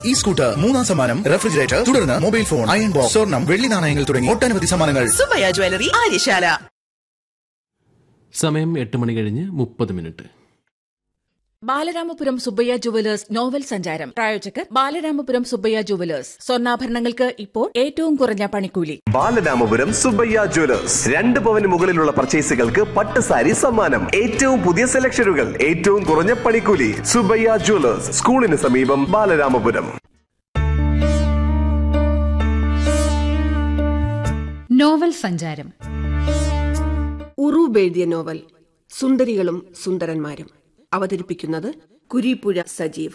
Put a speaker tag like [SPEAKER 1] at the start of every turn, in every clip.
[SPEAKER 1] ഈ സ്കൂട്ടർ മൂന്നാം സമ്മാനം റെഫ്രിജറേറ്റർ തുടർന്ന് മൊബൈൽ ഫോൺ അയൺ ബോക്സ് സ്വർണം വെള്ളി നാണയങ്ങൾ തുടങ്ങി ഒട്ടനവധി സമ്മാനങ്ങൾ
[SPEAKER 2] സുബയ ജ്വല്ലറി ആര്യശാല
[SPEAKER 3] സമയം എട്ട് മണി കഴിഞ്ഞ് മുപ്പത് minute
[SPEAKER 4] Balaramapuram Subbayya jewellers novel സഞ്ചാരം പ്രായോജകർ ബാലരാമപുരം സുബ്ബയ്യ ജുവലേഴ്സ് സ്വർണ്ണാഭരണങ്ങൾക്ക് ഇപ്പോൾ ഏറ്റവും കുറഞ്ഞ പണിക്കൂലി
[SPEAKER 5] ബാലരാമപുരം സുബയ്യ ജ്വല്ലേഴ്സ് രണ്ട് പവന് മുകളിലുള്ള പർച്ചേസുകൾക്ക് പട്ട് സാരി സമ്മാനം ഏറ്റവും പുതിയ സെലക്ഷനുകൾ ഏറ്റവും കുറഞ്ഞ പണിക്കൂലി സുബയ്യ ജ്വല്ലേഴ്സ് സ്കൂളിന് സമീപം ബാലരാമപുരം
[SPEAKER 6] നോവൽ സഞ്ചാരം
[SPEAKER 7] ഉറൂബ് എഴുതിയ നോവൽ സുന്ദരികളും സുന്ദരന്മാരും അവതരിപ്പിക്കുന്നത് കുരീപ്പുഴ സജീവ്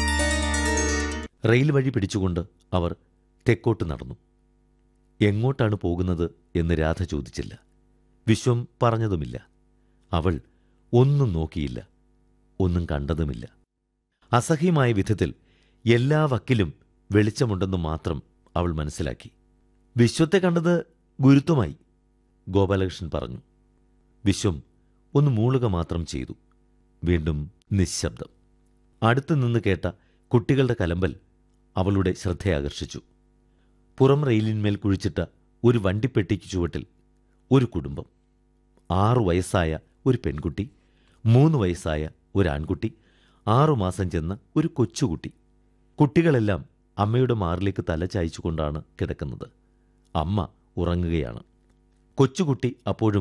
[SPEAKER 8] റെയിൽ വഴി പിടിച്ചുകൊണ്ട് അവർ തെക്കോട്ട് നടന്നു എങ്ങോട്ടാണ് പോകുന്നത് എന്ന് രാധ ചോദിച്ചില്ല വിശ്വം പറഞ്ഞതുമില്ല അവൾ ഒന്നും നോക്കിയില്ല ഒന്നും കണ്ടതുമില്ല അസഹ്യമായ വിധത്തിൽ എല്ലാ വക്കിലും വെളിച്ചമുണ്ടെന്ന് മാത്രം അവൾ മനസ്സിലാക്കി വിശ്വത്തെ കണ്ടത് ഗുരുത്വമായി ഗോപാലകൃഷ്ണൻ പറഞ്ഞു വിശ്വം ഒന്ന് മൂളുക മാത്രം ചെയ്തു വീണ്ടും നിശബ്ദം അടുത്തു നിന്ന് കേട്ട കുട്ടികളുടെ കലമ്പൽ അവളുടെ ശ്രദ്ധയാകർഷിച്ചു പുറം റെയിലിന്മേൽ കുഴിച്ചിട്ട ഒരു വണ്ടിപ്പെട്ടിക്ക് ചുവട്ടിൽ ഒരു കുടുംബം ആറു വയസ്സായ ഒരു പെൺകുട്ടി മൂന്ന് വയസ്സായ ഒരു ആൺകുട്ടി ആറുമാസം ചെന്ന ഒരു കൊച്ചുകുട്ടി കുട്ടികളെല്ലാം അമ്മയുടെ മാറിലേക്ക് തല ചായച്ചുകൊണ്ടാണ് കിടക്കുന്നത് അമ്മ ഉറങ്ങുകയാണ് കൊച്ചുകുട്ടി അപ്പോഴും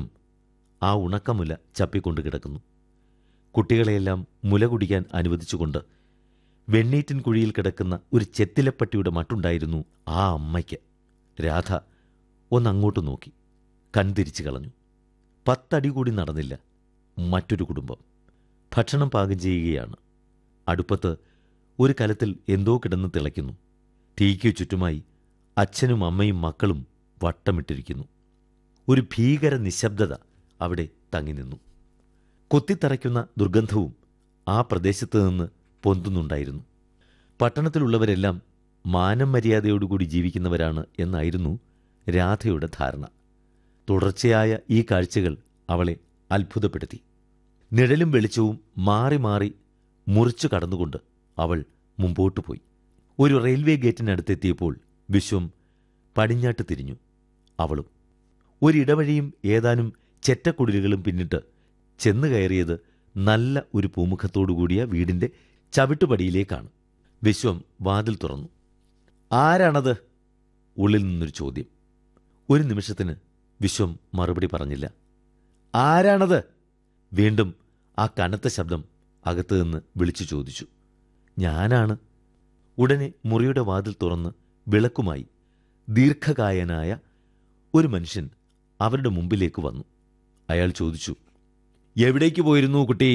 [SPEAKER 8] ആ ഉണക്കമുല ചപ്പിക്കൊണ്ട് കിടക്കുന്നു കുട്ടികളെയെല്ലാം മുല കുടിക്കാൻ അനുവദിച്ചുകൊണ്ട് വെണ്ണീറ്റിൻ കുഴിയിൽ കിടക്കുന്ന ഒരു ചെത്തിലപ്പട്ടിയുടെ മട്ടുണ്ടായിരുന്നു ആ അമ്മയ്ക്ക് രാധ ഒന്നങ്ങോട്ട് നോക്കി കൺതിരിച്ചു കളഞ്ഞു പത്തടി കൂടി നടന്നില്ല മറ്റൊരു കുടുംബം ഭക്ഷണം പാകം ചെയ്യുകയാണ് അടുപ്പത്ത് ഒരു കലത്തിൽ എന്തോ കിടന്ന് തിളയ്ക്കുന്നു തീയ്ക്കു ചുറ്റുമായി അച്ഛനും അമ്മയും മക്കളും വട്ടമിട്ടിരിക്കുന്നു ഒരു ഭീകര നിശബ്ദത അവിടെ തങ്ങി നിന്നു കൊത്തിത്തറയ്ക്കുന്ന ദുർഗന്ധവും ആ പ്രദേശത്ത് നിന്ന് പൊന്തുന്നുണ്ടായിരുന്നു പട്ടണത്തിലുള്ളവരെല്ലാം മാനം മര്യാദയോടുകൂടി ജീവിക്കുന്നവരാണ് എന്നായിരുന്നു രാധയുടെ ധാരണ തുടർച്ചയായ ഈ കാഴ്ചകൾ അവളെ അത്ഭുതപ്പെടുത്തി നിഴലും വെളിച്ചവും മാറി മാറി മുറിച്ചു കടന്നുകൊണ്ട് അവൾ മുമ്പോട്ടു പോയി ഒരു റെയിൽവേ ഗേറ്റിനടുത്തെത്തിയപ്പോൾ വിശ്വം പടിഞ്ഞാട്ട് തിരിഞ്ഞു അവളും ഒരിടവഴിയും ഏതാനും ചെറ്റക്കുടിലുകളും പിന്നിട്ട് ചെന്നു കയറിയത് നല്ല ഒരു പൂമുഖത്തോടുകൂടിയ വീടിന്റെ ചവിട്ടുപടിയിലേക്കാണ് വിശ്വം വാതിൽ തുറന്നു ആരാണത് ഉള്ളിൽ നിന്നൊരു ചോദ്യം ഒരു നിമിഷത്തിന് വിശ്വം മറുപടി പറഞ്ഞില്ല ആരാണത് വീണ്ടും ആ കനത്ത ശബ്ദം അകത്തു നിന്ന് വിളിച്ചു ചോദിച്ചു ഞാനാണ് ഉടനെ മുറിയുടെ വാതിൽ തുറന്ന് വിളക്കുമായി ദീർഘകായനായ ഒരു മനുഷ്യൻ അവരുടെ മുമ്പിലേക്ക് വന്നു അയാൾ ചോദിച്ചു എവിടേക്ക് പോയിരുന്നു കുട്ടി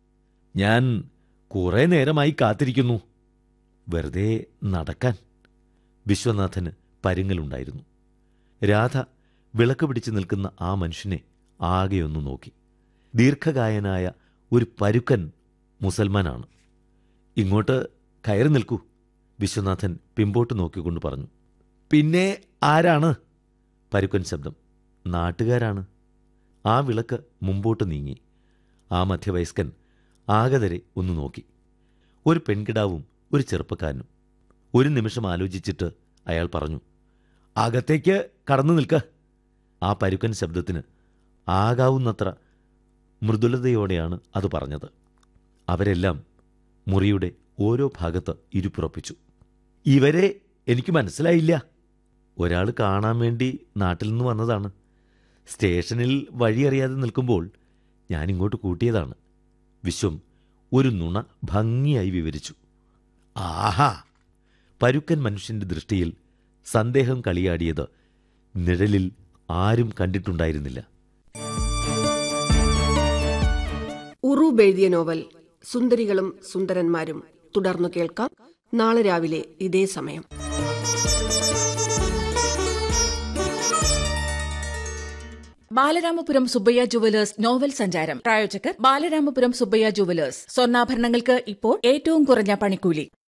[SPEAKER 8] ഞാൻ കുറേ നേരമായി കാത്തിരിക്കുന്നു വെറുതെ നടക്കാൻ വിശ്വനാഥന് പരുങ്ങലുണ്ടായിരുന്നു രാധ വിളക്ക് പിടിച്ചു നിൽക്കുന്ന ആ മനുഷ്യനെ ആകെയൊന്നു നോക്കി ദീർഘകായനായ ഒരു പരുക്കൻ മുസൽമാനാണ് ഇങ്ങോട്ട് കയറി നിൽക്കൂ വിശ്വനാഥൻ പിമ്പോട്ട് നോക്കിക്കൊണ്ട് പറഞ്ഞു പിന്നെ ആരാണ് പരുക്കൻ ശബ്ദം നാട്ടുകാരാണ് ആ വിളക്ക് മുമ്പോട്ട് നീങ്ങി ആ മധ്യവയസ്കൻ ആകതരെ ഒന്ന് നോക്കി ഒരു പെൺകിടാവും ഒരു ചെറുപ്പക്കാരനും ഒരു നിമിഷം ആലോചിച്ചിട്ട് അയാൾ പറഞ്ഞു അകത്തേക്ക് കടന്നു നിൽക്ക ആ പരുക്കൻ ശബ്ദത്തിന് ആകാവുന്നത്ര മൃദുലതയോടെയാണ് അത് പറഞ്ഞത് അവരെല്ലാം മുറിയുടെ ഓരോ ഭാഗത്ത് ഇരുപ്പുറപ്പിച്ചു ഇവരെ എനിക്ക് മനസ്സിലായില്ല ഒരാൾ കാണാൻ വേണ്ടി നാട്ടിൽ നിന്ന് വന്നതാണ് സ്റ്റേഷനിൽ വഴിയറിയാതെ നിൽക്കുമ്പോൾ ഞാനിങ്ങോട്ട് കൂട്ടിയതാണ് വിശ്വം ഒരു നുണ ഭംഗിയായി വിവരിച്ചു ആഹാ പരുക്കൻ മനുഷ്യന്റെ ദൃഷ്ടിയിൽ സന്ദേഹം കളിയാടിയത് നിഴലിൽ ആരും കണ്ടിട്ടുണ്ടായിരുന്നില്ല
[SPEAKER 7] ഉറൂബ് എഴുതിയ നോവൽ സുന്ദരികളും സുന്ദരന്മാരും തുടർന്നു കേൾക്കാം നാളെ രാവിലെ ഇതേ സമയം
[SPEAKER 4] ബാലരാമപുരം സുബ്ബയ്യ ജുവലേഴ്സ് നോവൽ സഞ്ചാരം പ്രായോജകർ ബാലരാമപുരം സുബ്ബയ്യ ജുവലേഴ്സ് സ്വർണ്ണാഭരണങ്ങൾക്ക് ഇപ്പോൾ ഏറ്റവും കുറഞ്ഞ പണിക്കൂലി